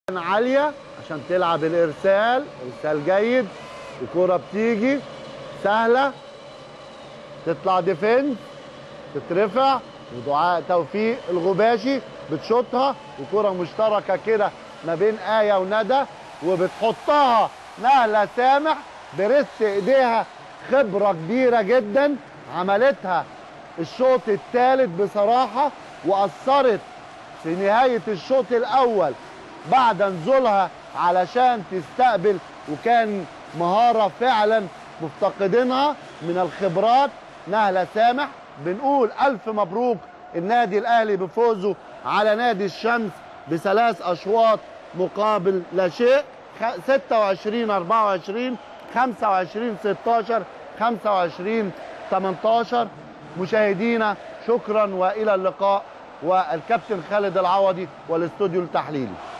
عالية عشان تلعب الإرسال إرسال جيد الكرة بتيجي سهلة تطلع ديفنس تترفع ودعاء توفيق الغباشي بتشوطها وكرة مشتركة كده ما بين آية وندى وبتحطها نهلة سامح برست ايديها خبرة كبيرة جدا عملتها الشوط الثالث بصراحة وأثرت في نهاية الشوط الأول بعد نزولها علشان تستقبل وكان مهارة فعلا مفتقدينها من الخبرات نهلة سامح بنقول ألف مبروك النادي الأهلي بفوزه على نادي الشمس بثلاث أشواط مقابل لا شيء 26 24 25 16 25 18 مشاهدينا شكرا والى اللقاء والكابتن خالد العوضي والاستوديو التحليلي